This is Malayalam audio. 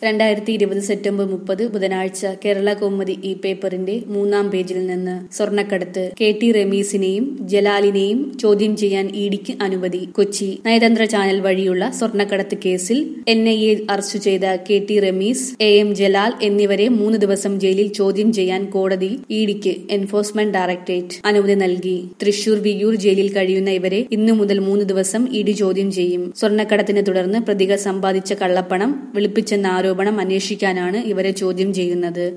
രണ്ടായിരത്തി ഇരുപത് സെപ്റ്റംബർ മുപ്പത് ബുധനാഴ്ച കേരള കൗമുദി ഈ പേപ്പറിന്റെ മൂന്നാം പേജിൽ നിന്ന് സ്വർണ്ണക്കടത്ത് കെ ടി റമീസിനെയും ജലാലിനെയും ചോദ്യം ചെയ്യാൻ ഇഡിക്ക് അനുമതി കൊച്ചി നയതന്ത്ര ചാനൽ വഴിയുള്ള സ്വർണ്ണക്കടത്ത് കേസിൽ എൻ ഐ എ അറസ്റ്റ് ചെയ്ത K T Rameez A M Jalal എന്നിവരെ മൂന്ന് ദിവസം ജയിലിൽ ചോദ്യം ചെയ്യാൻ കോടതി ഇഡിക്ക് എൻഫോഴ്സ്മെന്റ് ഡയറക്ടറേറ്റ് അനുമതി നൽകി തൃശൂർ വിയൂർ ജയിലിൽ കഴിയുന്ന ഇവരെ ഇന്നു മുതൽ മൂന്ന് ദിവസം ഇഡി ചോദ്യം ചെയ്യും സ്വർണ്ണക്കടത്തിനെ തുടർന്ന് പ്രതികൾ സമ്പാദിച്ച കള്ളപ്പണം വെളുപ്പിച്ചെന്ന ആരോപണം അന്വേഷിക്കാനാണ് ഇവരെ ചോദ്യം ചെയ്യുന്നത്